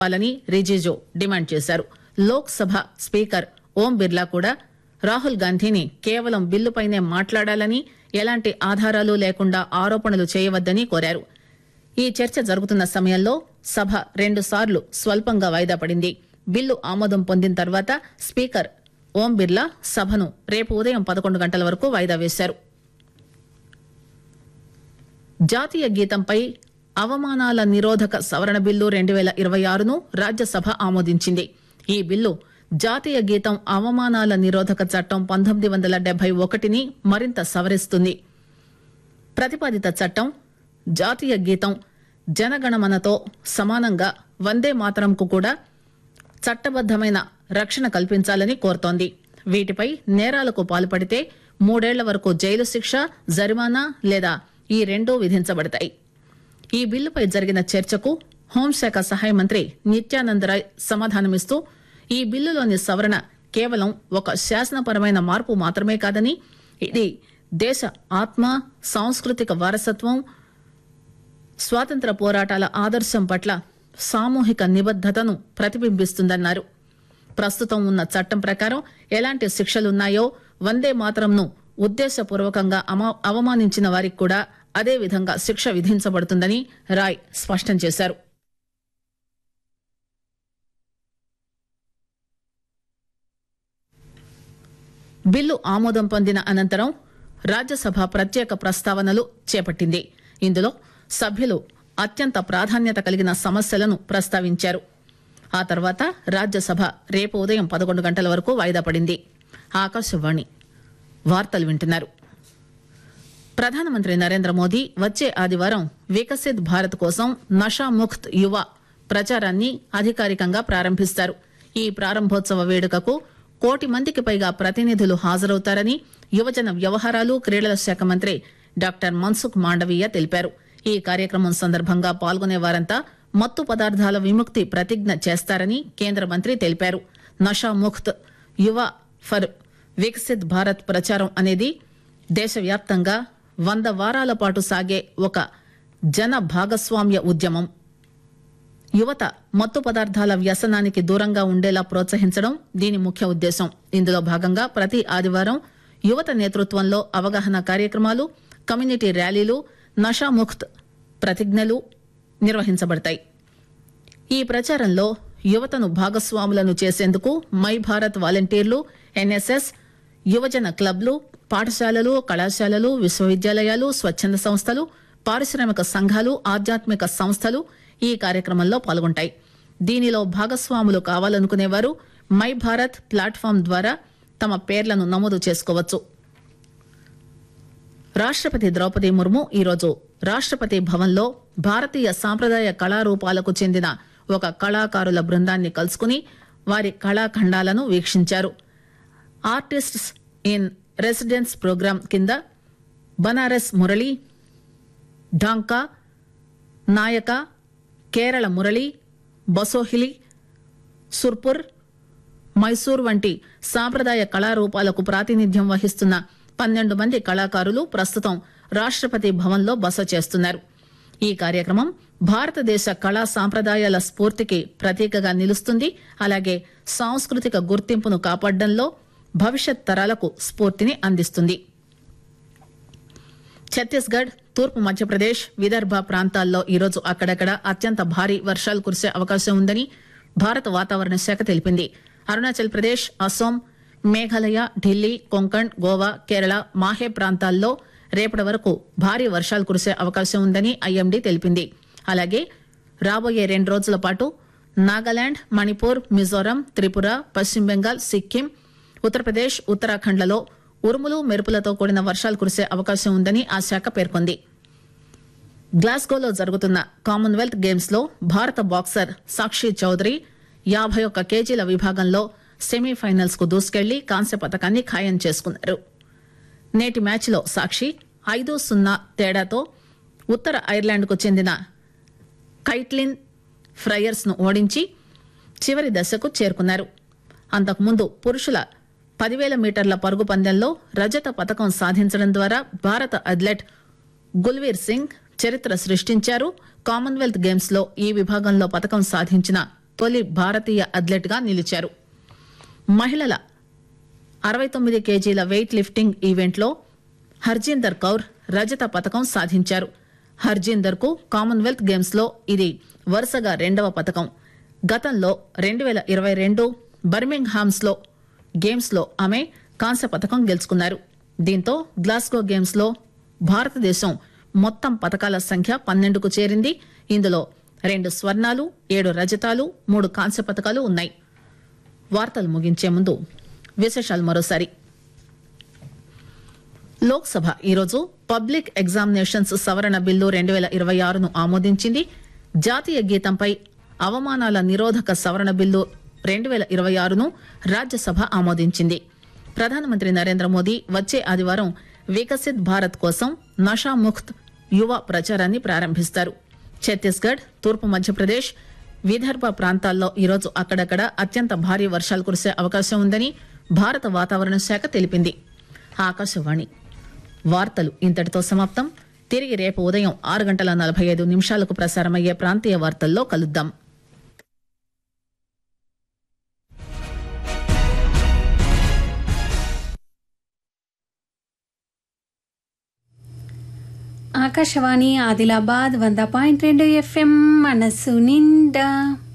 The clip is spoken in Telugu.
చెప్పాలని రిజిజు డిమాండ్ చేశారు లోక్ సభ స్పీకర్ ఓం బిర్లా కూడా రాహుల్ గాంధీని కేవలం బిల్లుపైనే మాట్లాడాలని ఎలాంటి ఆధారాలు లేకుండా ఆరోపణలు చేయవద్దని కోరారు ఈ చర్చ జరుగుతున్న సమయంలో సభ రెండుసార్లు స్వల్పంగా వాయిదా పడింది బిల్లు ఆమోదం పొందిన తర్వాత స్పీకర్ ఓం బిర్లా సభను రేపు ఉదయం పదకొండు గంటల వరకు వాయిదా వేశారు జాతీయ గీతంపై అవమానాల నిరోధక సవరణ బిల్లు రెండు వేల ఇరవై ఆరును రాజ్యసభ ఆమోదించింది ఈ బిల్లు జాతీయ గీతం అవమానాల నిరోధక చట్టం పంతొమ్మిది వందల డెబ్బై ఒకటిని మరింత సవరిస్తుంది ప్రతిపాదిత చట్టం జాతీయ గీతం జనగణమనతో సమానంగా వందే మాతరంకు కూడా చట్టబద్దమైన రక్షణ కల్పించాలని కోరుతోంది వీటిపై నేరాలకు పాల్పడితే మూడేళ్ల వరకు జైలు శిక్ష జరిమానా లేదా ఈ రెండూ విధించబడతాయి ఈ బిల్లుపై జరిగిన చర్చకు హోంశాఖ సహాయ మంత్రి నిత్యానంద్ రాయ్ సమాధానమిస్తూ ఈ బిల్లులోని సవరణ కేవలం ఒక శాసనపరమైన మార్పు మాత్రమే కాదని ఇది దేశ ఆత్మ సాంస్కృతిక వారసత్వం స్వాతంత్ర పోరాటాల ఆదర్శం పట్ల సామూహిక నిబద్దతను ప్రతిబింబిస్తుందన్నారు ప్రస్తుతం ఉన్న చట్టం ప్రకారం ఎలాంటి శిక్షలున్నాయో వందే మాతరంను ఉద్దేశపూర్వకంగా అమ- అవమానించిన వారికి కూడా అదే విధంగా శిక్ష విధించబడుతుందని రాయ్ స్పష్టం చేశారు బిల్లు ఆమోదం పొందిన అనంతరం రాజ్యసభ ప్రత్యేక ప్రస్తావనలు చేపట్టింది ఇందులో సభ్యులు అత్యంత ప్రాధాన్యత కలిగిన సమస్యలను ప్రస్తావించారు ఆ తర్వాత రాజ్యసభ రేపు ఉదయం పదకొండు గంటల వరకు వాయిదా పడింది ఆకాశవాణి వార్తలు వింటున్నారు ప్రధానమంత్రి నరేంద్ర మోదీ వచ్చే ఆదివారం వికసిత్ భారత్ కోసం నషాముక్త్ యువ ప్రచారాన్ని అధికారికంగా ప్రారంభిస్తారు ఈ ప్రారంభోత్సవ వేడుకకు కోటి మందికి పైగా ప్రతినిధులు హాజరవుతారని యువజన వ్యవహారాలు క్రీడల శాఖ మంత్రి డాక్టర్ మన్సుఖ్ మాండవీయ తెలిపారు ఈ కార్యక్రమం సందర్భంగా పాల్గొనే వారంతా మత్తు పదార్థాల విముక్తి ప్రతిజ్ఞ చేస్తారని కేంద్ర మంత్రి తెలిపారు నషాముక్త్ యువ ఫర్ వికసిత్ భారత్ ప్రచారం అనేది దేశవ్యాప్తంగా వంద వారాల పాటు సాగే ఒక జన భాగస్వామ్య ఉద్యమం యువత మత్తు పదార్థాల వ్యసనానికి దూరంగా ఉండేలా ప్రోత్సహించడం దీని ముఖ్య ఉద్దేశం ఇందులో భాగంగా ప్రతి ఆదివారం యువత నేతృత్వంలో అవగాహన కార్యక్రమాలు కమ్యూనిటీ ర్యాలీలు నషాముక్త్ ప్రతిజ్ఞలు నిర్వహించబడతాయి ఈ ప్రచారంలో యువతను భాగస్వాములను చేసేందుకు మై భారత్ వాలంటీర్లు ఎన్ఎస్ఎస్ యువజన క్లబ్లు పాఠశాలలు కళాశాలలు విశ్వవిద్యాలయాలు స్వచ్ఛంద సంస్థలు పారిశ్రామిక సంఘాలు ఆధ్యాత్మిక సంస్థలు ఈ కార్యక్రమంలో పాల్గొంటాయి దీనిలో భాగస్వాములు కావాలనుకునేవారు మై భారత్ ప్లాట్ఫామ్ ద్వారా తమ పేర్లను నమోదు చేసుకోవచ్చు రాష్టపతి ద్రౌపది ముర్ము ఈరోజు రాష్టపతి భవన్లో భారతీయ సాంప్రదాయ కళారూపాలకు చెందిన ఒక కళాకారుల బృందాన్ని కలుసుకుని వారి కళాఖండాలను వీక్షించారు ఆర్టిస్ట్స్ ఇన్ రెసిడెన్స్ ప్రోగ్రాం కింద బనారస్ మురళి ఢాంకా నాయక కేరళ మురళి బసోహిలి సుర్పుర్ మైసూర్ వంటి సాంప్రదాయ కళారూపాలకు ప్రాతినిధ్యం వహిస్తున్న పన్నెండు మంది కళాకారులు ప్రస్తుతం రాష్టపతి భవన్లో బస చేస్తున్నారు ఈ కార్యక్రమం భారతదేశ కళా సాంప్రదాయాల స్ఫూర్తికి ప్రతీకగా నిలుస్తుంది అలాగే సాంస్కృతిక గుర్తింపును కాపాడడంలో భవిష్యత్ తరాలకు స్ఫూర్తిని అందిస్తుంది ఛత్తీస్గఢ్ తూర్పు మధ్యప్రదేశ్ విదర్భ ప్రాంతాల్లో ఈరోజు అక్కడక్కడ అత్యంత భారీ వర్షాలు కురిసే అవకాశం ఉందని భారత వాతావరణ శాఖ తెలిపింది అరుణాచల్ ప్రదేశ్ అస్సోం మేఘాలయ ఢిల్లీ కొంకణ్ గోవా కేరళ మాహే ప్రాంతాల్లో రేపటి వరకు భారీ వర్షాలు కురిసే అవకాశం ఉందని ఐఎండీ తెలిపింది అలాగే రాబోయే రెండు రోజుల పాటు నాగాలాండ్ మణిపూర్ మిజోరం త్రిపుర పశ్చిమ బెంగాల్ సిక్కిం ఉత్తరప్రదేశ్ ఉత్తరాఖండ్లలో ఉరుములు మెరుపులతో కూడిన వర్షాలు కురిసే అవకాశం ఉందని ఆ శాఖ పేర్కొంది గ్లాస్గోలో జరుగుతున్న కామన్వెల్త్ గేమ్స్ లో భారత బాక్సర్ సాక్షి చౌదరి యాభై ఒక్క కేజీల విభాగంలో సెమీఫైనల్స్ కు దూసుకెళ్లి కాంస్య పథకాన్ని ఖాయం చేసుకున్నారు నేటి మ్యాచ్లో సాక్షి ఐదు సున్నా తేడాతో ఉత్తర ఐర్లాండ్ కు చెందిన కైట్లిన్ ఫ్రయర్స్ ను ఓడించి చివరి దశకు చేరుకున్నారు అంతకుముందు పురుషుల పదివేల మీటర్ల పరుగు పందెంలో రజత పథకం సాధించడం ద్వారా భారత అథ్లెట్ గుల్వీర్ సింగ్ చరిత్ర సృష్టించారు కామన్వెల్త్ గేమ్స్ లో ఈ విభాగంలో పథకం సాధించిన తొలి భారతీయ అథ్లెట్ గా నిలిచారు మహిళల అరవై తొమ్మిది కేజీల వెయిట్ లిఫ్టింగ్ ఈవెంట్లో హర్జీందర్ కౌర్ రజత పథకం సాధించారు హర్జీందర్ కు కామన్వెల్త్ గేమ్స్ లో ఇది వరుసగా రెండవ పథకం గతంలో రెండు వేల ఇరవై రెండు బర్మింగ్హామ్స్ లో గేమ్స్ లో ఆమె కాంస్య పథకం గెలుచుకున్నారు దీంతో గ్లాస్గో గేమ్స్ లో భారతదేశం మొత్తం పథకాల సంఖ్య పన్నెండుకు చేరింది ఇందులో రెండు స్వర్ణాలు ఏడు రజతాలు మూడు కాంస్య పథకాలు ఉన్నాయి వార్తలు ముగించే ముందు విశేషాలు మరోసారి లోక్సభ ఈరోజు పబ్లిక్ ఎగ్జామినేషన్స్ సవరణ బిల్లు రెండు వేల ఇరవై ఆరును ఆమోదించింది జాతీయ గీతంపై అవమానాల నిరోధక సవరణ బిల్లు రెండు వేల ఇరవై ఆరును రాజ్యసభ ఆమోదించింది ప్రధానమంత్రి నరేంద్ర మోదీ వచ్చే ఆదివారం వికసిత్ భారత్ కోసం నషాముక్త్ యువ ప్రచారాన్ని ప్రారంభిస్తారు ఛత్తీస్గఢ్ తూర్పు మధ్యప్రదేశ్ విదర్భ ప్రాంతాల్లో ఈరోజు అక్కడక్కడ అత్యంత భారీ వర్షాలు కురిసే అవకాశం ఉందని భారత వాతావరణ శాఖ తెలిపింది ఆకాశవాణి వార్తలు ఇంతటితో సమాప్తం తిరిగి రేపు ఉదయం ఆరు గంటల నలభై ఐదు నిమిషాలకు ప్రసారమయ్యే ప్రాంతీయ వార్తల్లో కలుద్దాం ఆకాశవాణి ఆదిలాబాద్ వంద పాయింట్ రెండు ఎఫ్ఎం మనస్సు నిండా